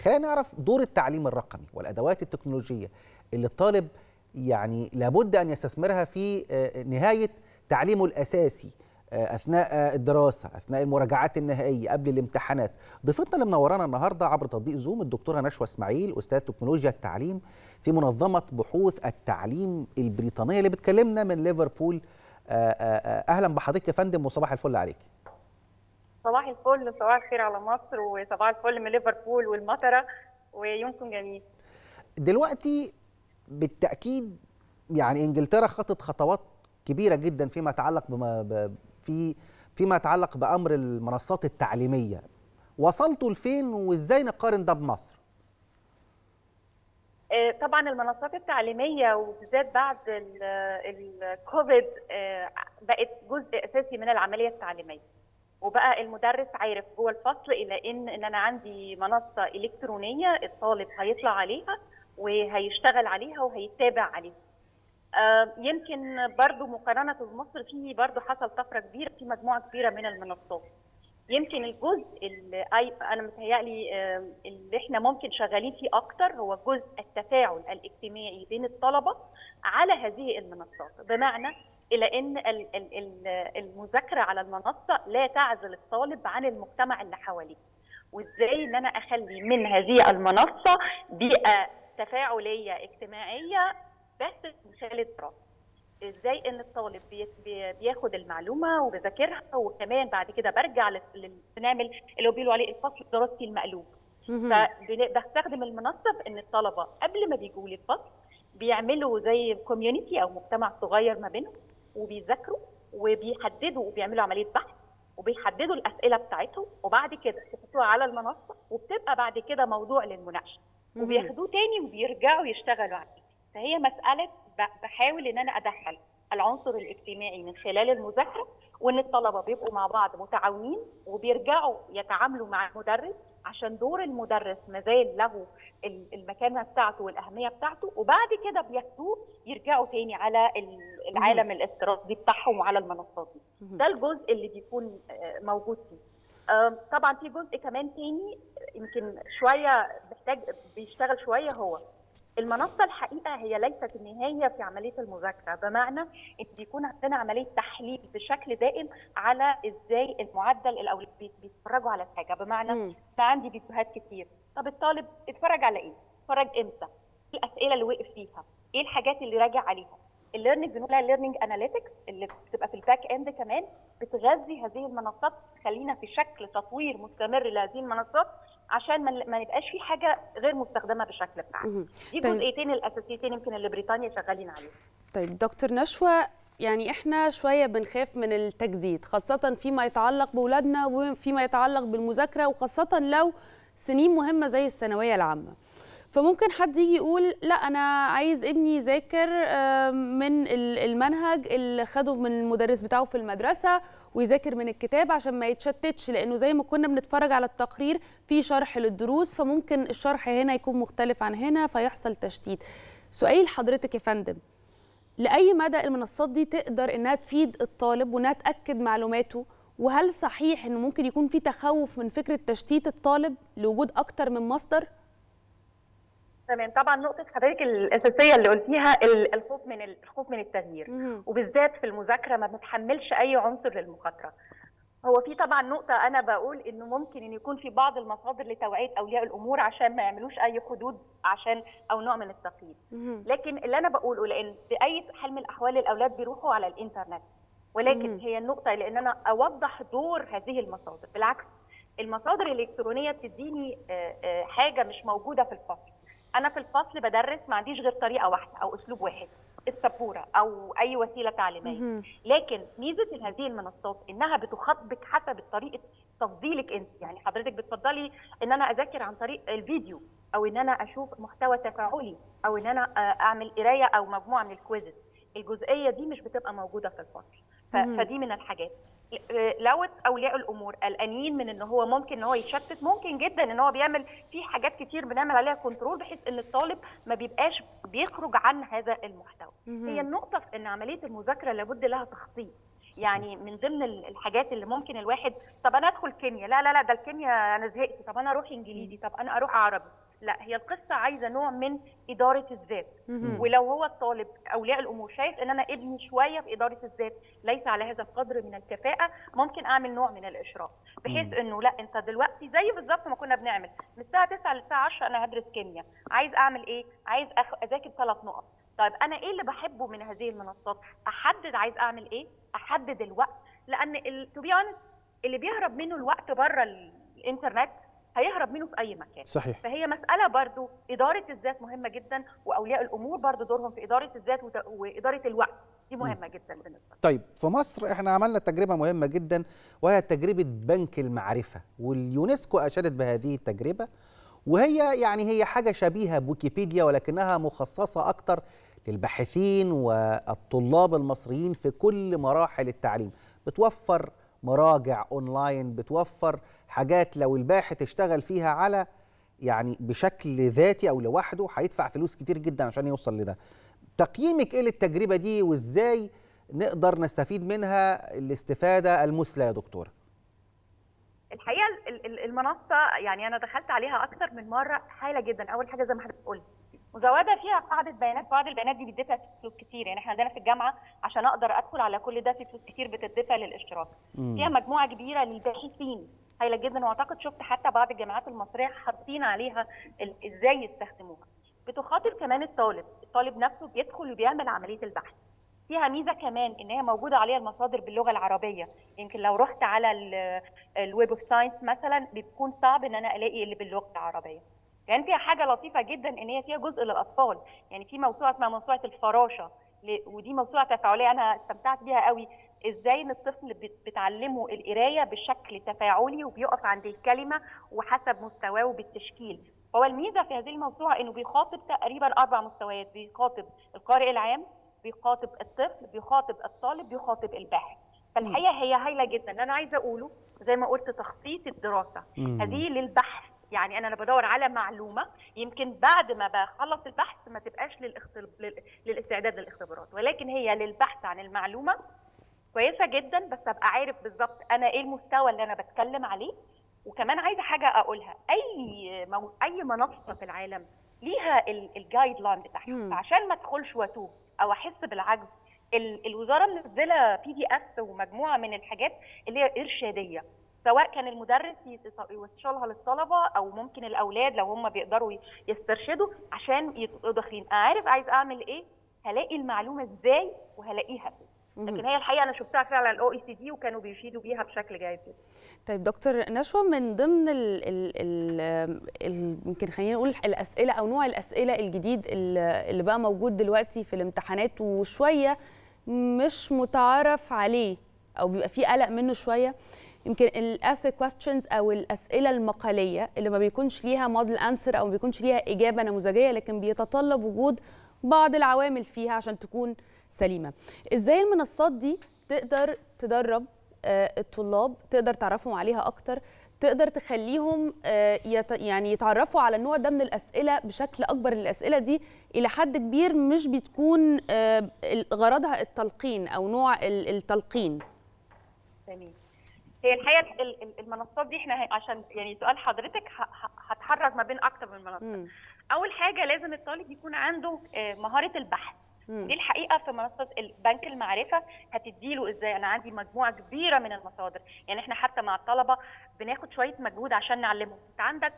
خلينا نعرف دور التعليم الرقمي والادوات التكنولوجيه اللي الطالب يعني لابد ان يستثمرها في نهايه تعليمه الاساسي اثناء الدراسه اثناء المراجعات النهائيه قبل الامتحانات ضيفتنا اللي منورانا النهارده عبر تطبيق زوم الدكتوره نشوى اسماعيل استاذ تكنولوجيا التعليم في منظمه بحوث التعليم البريطانيه اللي بتكلمنا من ليفربول اهلا بحضرتك يا فندم وصباح الفل عليك صباح الفل صباح الخير على مصر وصباح الفل من ليفربول والمطره ويومكم جميل دلوقتي بالتاكيد يعني انجلترا خطت خطوات كبيره جدا فيما يتعلق بما في فيما يتعلق بامر المنصات التعليميه وصلتوا لفين وازاي نقارن ده بمصر طبعا المنصات التعليميه وبالذات بعد الكوفيد بقت جزء اساسي من العمليه التعليميه وبقى المدرس عارف جوه الفصل الى ان ان انا عندي منصه الكترونيه الطالب هيطلع عليها وهيشتغل عليها وهيتابع عليها يمكن برضو مقارنة بمصر في برضو حصل طفرة كبيرة في مجموعة كبيرة من المنصات يمكن الجزء اللي انا متهيألي اللي احنا ممكن شغالين فيه اكتر هو جزء التفاعل الاجتماعي بين الطلبه على هذه المنصات بمعنى الى ان المذاكره على المنصه لا تعزل الطالب عن المجتمع اللي حواليه وازاي ان انا اخلي من هذه المنصه بيئه تفاعليه اجتماعيه بس من خلال الدراسه ازاي ان الطالب بياخد المعلومه وبذاكرها وكمان بعد كده برجع بنعمل اللي هو بيقولوا عليه الفصل الدراسي المقلوب فبستخدم المنصه في ان الطلبه قبل ما بيجوا لي الفصل بيعملوا زي كوميونتي او مجتمع صغير ما بينهم وبيذاكروا وبيحددوا وبيعملوا عمليه بحث وبيحددوا الاسئله بتاعتهم وبعد كده يحطوها على المنصه وبتبقى بعد كده موضوع للمناقشه وبياخدوه تاني وبيرجعوا يشتغلوا عليه فهي مساله بحاول ان انا ادخل العنصر الاجتماعي من خلال المذاكره وان الطلبه بيبقوا مع بعض متعاونين وبيرجعوا يتعاملوا مع المدرس عشان دور المدرس مازال له المكانه بتاعته والاهميه بتاعته وبعد كده بياخدوه يرجعوا تاني على العالم الافتراضي بتاعهم وعلى المنصات دي ده الجزء اللي بيكون موجود فيه طبعا في جزء كمان تاني يمكن شويه محتاج بيشتغل شويه هو المنصه الحقيقه هي ليست النهايه في عمليه المذاكره بمعنى ان بيكون عندنا عمليه تحليل بشكل دائم على ازاي المعدل الاولاد بيتفرجوا على الحاجه بمعنى انا عندي فيديوهات كتير طب الطالب اتفرج على ايه؟ اتفرج امتى؟ ايه الاسئله اللي وقف فيها؟ ايه الحاجات اللي راجع عليها؟ الليرنينج بنقولها ليرنينج اناليتكس اللي بتبقى في الباك اند كمان بتغذي هذه المنصات تخلينا في شكل تطوير مستمر لهذه المنصات عشان ما نبقاش في حاجه غير مستخدمه بالشكل بتاعنا دي طيب. جزئيتين الاساسيتين يمكن اللي بريطانيا شغالين عليهم طيب دكتور نشوى يعني احنا شويه بنخاف من التجديد خاصه فيما يتعلق باولادنا وفيما يتعلق بالمذاكره وخاصه لو سنين مهمه زي الثانويه العامه فممكن حد يجي يقول لا انا عايز ابني يذاكر من المنهج اللي خده من المدرس بتاعه في المدرسه ويذاكر من الكتاب عشان ما يتشتتش لانه زي ما كنا بنتفرج على التقرير في شرح للدروس فممكن الشرح هنا يكون مختلف عن هنا فيحصل تشتيت سؤالي لحضرتك يا فندم لاي مدى المنصات دي تقدر انها تفيد الطالب وانها تاكد معلوماته وهل صحيح انه ممكن يكون في تخوف من فكره تشتيت الطالب لوجود اكتر من مصدر تمام طبعا نقطة حضرتك الأساسية اللي قلتيها الخوف من الخوف من التغيير وبالذات في المذاكرة ما بنتحملش أي عنصر للمخاطرة. هو في طبعا نقطة أنا بقول إنه ممكن إن يكون في بعض المصادر لتوعية أولياء الأمور عشان ما يعملوش أي حدود عشان أو نوع من التقييد. لكن اللي أنا بقوله لأن بأي حال من الأحوال الأولاد بيروحوا على الإنترنت ولكن هي النقطة لأن أنا أوضح دور هذه المصادر بالعكس المصادر الإلكترونية بتديني حاجة مش موجودة في الفصل. انا في الفصل بدرس ما عنديش غير طريقه واحده او اسلوب واحد السبوره او اي وسيله تعليميه لكن ميزه هذه المنصات انها بتخاطبك حسب طريقه تفضيلك انت يعني حضرتك بتفضلي ان انا اذاكر عن طريق الفيديو او ان انا اشوف محتوى تفاعلي او ان انا اعمل قرايه او مجموعه من الكويزز الجزئيه دي مش بتبقى موجوده في الفصل فدي من الحاجات لو اولياء الامور قلقانين من ان هو ممكن ان هو يتشتت ممكن جدا ان هو بيعمل في حاجات كتير بنعمل عليها كنترول بحيث ان الطالب ما بيبقاش بيخرج عن هذا المحتوى هي النقطه في ان عمليه المذاكره لابد لها تخطيط يعني من ضمن ال- الحاجات اللي ممكن الواحد طب انا ادخل كيمياء لا لا لا ده الكيمياء انا زهقت طب انا اروح انجليزي طب انا اروح عربي لا هي القصه عايزه نوع من اداره الذات مهم. ولو هو الطالب اولياء الامور شايف ان انا ابني شويه في اداره الذات ليس على هذا القدر من الكفاءه ممكن اعمل نوع من الاشراف بحيث انه لا انت دلوقتي زي بالظبط ما كنا بنعمل من الساعه 9 للساعه 10 انا هدرس كيمياء عايز اعمل ايه عايز أخ... اذاكر ثلاث نقط طيب انا ايه اللي بحبه من هذه المنصات احدد عايز اعمل ايه احدد الوقت لان تو بي اللي بيهرب منه الوقت بره الانترنت هيهرب منه في اي مكان صحيح فهي مسألة برضو إدارة الذات مهمة جدا وأولياء الأمور برضو دورهم في إدارة الذات وت- وإدارة الوقت دي مهمة جدا بالنسبة لنا. طيب في مصر احنا عملنا تجربة مهمة جدا وهي تجربة بنك المعرفة واليونسكو أشادت بهذه التجربة وهي يعني هي حاجة شبيهة بويكيبيديا ولكنها مخصصة أكتر للباحثين والطلاب المصريين في كل مراحل التعليم بتوفر مراجع اونلاين بتوفر حاجات لو الباحث اشتغل فيها على يعني بشكل ذاتي او لوحده هيدفع فلوس كتير جدا عشان يوصل لده تقييمك ايه للتجربه دي وازاي نقدر نستفيد منها الاستفاده المثلى يا دكتوره الحقيقة ال- ال- المنصة يعني أنا دخلت عليها أكتر من مرة هايلة جدا أول حاجة زي ما حضرتك قلت مزودة فيها قاعدة بيانات قاعدة البيانات دي بيدفع فلوس كتير يعني احنا عندنا في الجامعة عشان أقدر أدخل على كل ده في فلوس كتير بتدفع للاشتراك فيها مجموعة كبيرة للباحثين هايلة جدا واعتقد شفت حتى بعض الجامعات المصرية حاطين عليها ال- ازاي يستخدموها بتخاطب كمان الطالب الطالب نفسه بيدخل وبيعمل عملية البحث فيها ميزه كمان ان هي موجوده عليها المصادر باللغه العربيه يمكن لو رحت على ال- الويب اوف ساينس مثلا بيكون صعب ان انا الاقي اللي باللغه العربيه يعني فيها حاجه لطيفه جدا ان هي فيها جزء للاطفال يعني في موسوعه اسمها موسوعه الفراشه ل- ودي موسوعه تفاعليه انا استمتعت بيها قوي ازاي ان الطفل بت- بتعلمه القرايه بشكل تفاعلي وبيقف عند الكلمه وحسب مستواه وبالتشكيل هو الميزه في هذه الموسوعه انه بيخاطب تقريبا اربع مستويات بيخاطب القارئ العام بيخاطب الطفل بيخاطب الطالب بيخاطب الباحث فالحقيقه هي هايله جدا اللي انا عايزه اقوله زي ما قلت تخصيص الدراسه مم. هذه للبحث يعني انا بدور على معلومه يمكن بعد ما بخلص البحث ما تبقاش للاختل... لل... للاستعداد للاختبارات ولكن هي للبحث عن المعلومه كويسه جدا بس ابقى عارف بالظبط انا ايه المستوى اللي انا بتكلم عليه وكمان عايزه حاجه اقولها اي مو... اي منصه في العالم ليها الجايد لاين بتاعها مم. فعشان ما ادخلش واتوه او احس بالعجز ال- الوزاره منزله بي دي اف ومجموعه من الحاجات اللي هي ارشاديه سواء كان المدرس يت- يوصلها للطلبه او ممكن الاولاد لو هم بيقدروا ي- يسترشدوا عشان يبقوا داخلين عارف عايز اعمل ايه هلاقي المعلومه ازاي وهلاقيها فين لكن هي الحقيقه انا شفتها فعلا الاو اي سي دي وكانوا بيشيدوا بيها بشكل جيد جدا طيب دكتور نشوى من ضمن ال ال ال ال يمكن خلينا نقول الاسئله او نوع الاسئله الجديد ال- اللي بقى موجود دلوقتي في الامتحانات وشويه مش متعارف عليه او بيبقى فيه قلق منه شويه يمكن الاسك كويستشنز او الاسئله المقاليه اللي ما بيكونش ليها موديل انسر او ما بيكونش ليها اجابه نموذجيه لكن بيتطلب وجود بعض العوامل فيها عشان تكون سليمه ازاي المنصات دي تقدر تدرب آه، الطلاب تقدر تعرفهم عليها اكتر تقدر تخليهم آه، يت يعني يتعرفوا على النوع ده من الاسئله بشكل اكبر الاسئله دي الى حد كبير مش بتكون آه، غرضها التلقين او نوع ال- التلقين جميل هي الحقيقه ال- ال- المنصات دي احنا ه- عشان يعني سؤال حضرتك ه- ه- هتحرك ما بين اكتر من منصه مم. اول حاجه لازم الطالب يكون عنده آه، مهاره البحث مم. دي الحقيقه في منصه البنك المعرفه هتديله ازاي انا عندي مجموعه كبيره من المصادر يعني احنا حتى مع الطلبه بناخد شويه مجهود عشان نعلمهم انت عندك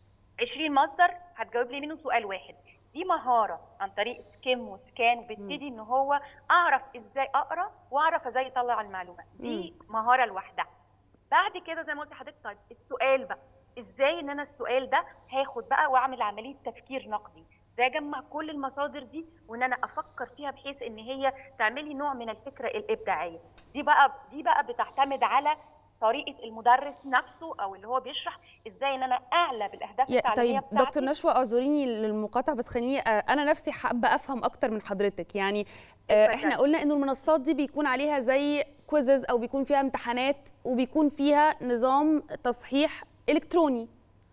20 مصدر هتجاوب لي منهم سؤال واحد دي مهاره عن طريق سكيم وسكان بيبتدي ان هو اعرف ازاي اقرا واعرف ازاي اطلع المعلومه دي مهاره لوحدها بعد كده زي ما قلت لحضرتك طيب السؤال بقى ازاي ان انا السؤال ده هاخد بقى واعمل عمليه تفكير نقدي ازاي اجمع كل المصادر دي وان انا افكر فيها بحيث ان هي تعملي نوع من الفكره الابداعيه دي بقى دي بقى بتعتمد على طريقه المدرس نفسه او اللي هو بيشرح ازاي ان انا اعلى بالاهداف يا- التعليميه طيب بتاعتي دكتور نشوى اعذريني للمقاطعه بس خليني آه، انا نفسي حابه افهم اكتر من حضرتك يعني آه، اتفضلي. احنا قلنا انه المنصات دي بيكون عليها زي كويزز او بيكون فيها امتحانات وبيكون فيها نظام تصحيح الكتروني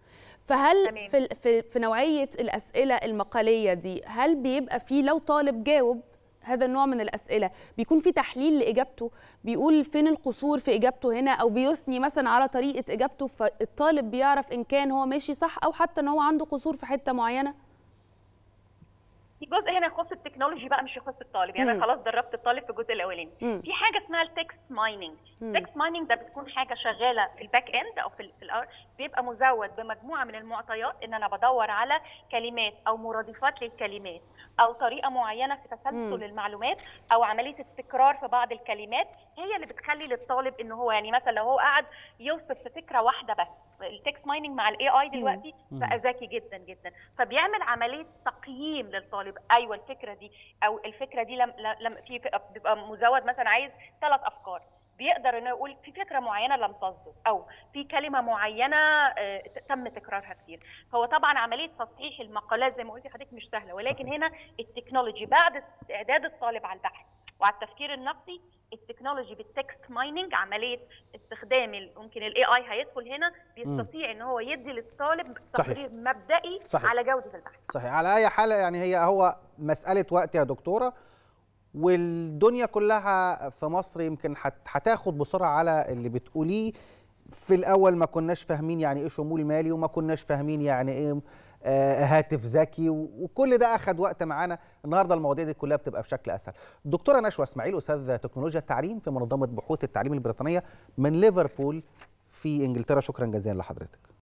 فهل تمام. في ال- في في نوعيه الاسئله المقاليه دي هل بيبقى فيه لو طالب جاوب هذا النوع من الاسئله بيكون في تحليل لاجابته بيقول فين القصور في اجابته هنا او بيثني مثلا على طريقه اجابته فالطالب بيعرف ان كان هو ماشي صح او حتى ان هو عنده قصور في حته معينه في جزء هنا يخص التكنولوجي بقى مش يخص الطالب يعني مم. انا خلاص دربت الطالب في الجزء الاولاني مم. في حاجه اسمها التكست مايننج مم. التكست مايننج ده بتكون حاجه شغاله في الباك اند او في, ال- في الأر بيبقى مزود بمجموعه من المعطيات ان انا بدور على كلمات او مرادفات للكلمات او طريقه معينه في مم. تسلسل المعلومات او عمليه التكرار في بعض الكلمات هي اللي بتخلي للطالب ان هو يعني مثلا لو هو قاعد يوصف في فكره واحده بس التكست مايننج مع الاي اي دلوقتي مم. بقى ذكي جدا جدا فبيعمل عمليه تقييم للطالب ايوه الفكره دي او الفكره دي لم لم في بيبقى مزود مثلا عايز ثلاث افكار بيقدر انه يقول في فكره معينه لم تصدق او في كلمه معينه آه، تم تكرارها كتير فهو طبعا عمليه تصحيح المقالات زي ما قلتي حضرتك مش سهله ولكن هنا التكنولوجي بعد استعداد الطالب على البحث وعلى التفكير النقدي التكنولوجي بالتكست مايننج عمليه استخدام ال- ممكن الاي اي هيدخل هنا بيستطيع ان هو يدي للطالب صحيح. تقرير مبدئي صحيح. على جوده البحث صحيح على اي حال يعني هي هو مساله وقت يا دكتوره والدنيا كلها في مصر يمكن هت- هتاخد بسرعه على اللي بتقوليه في الاول ما كناش فاهمين يعني ايه شمول مالي وما كناش فاهمين يعني ايه آه، هاتف ذكي و- وكل ده اخد وقت معانا النهارده المواضيع دي كلها بتبقى بشكل اسهل دكتوره نشوى اسماعيل استاذ تكنولوجيا التعليم في منظمه بحوث التعليم البريطانيه من ليفربول في انجلترا شكرا جزيلا لحضرتك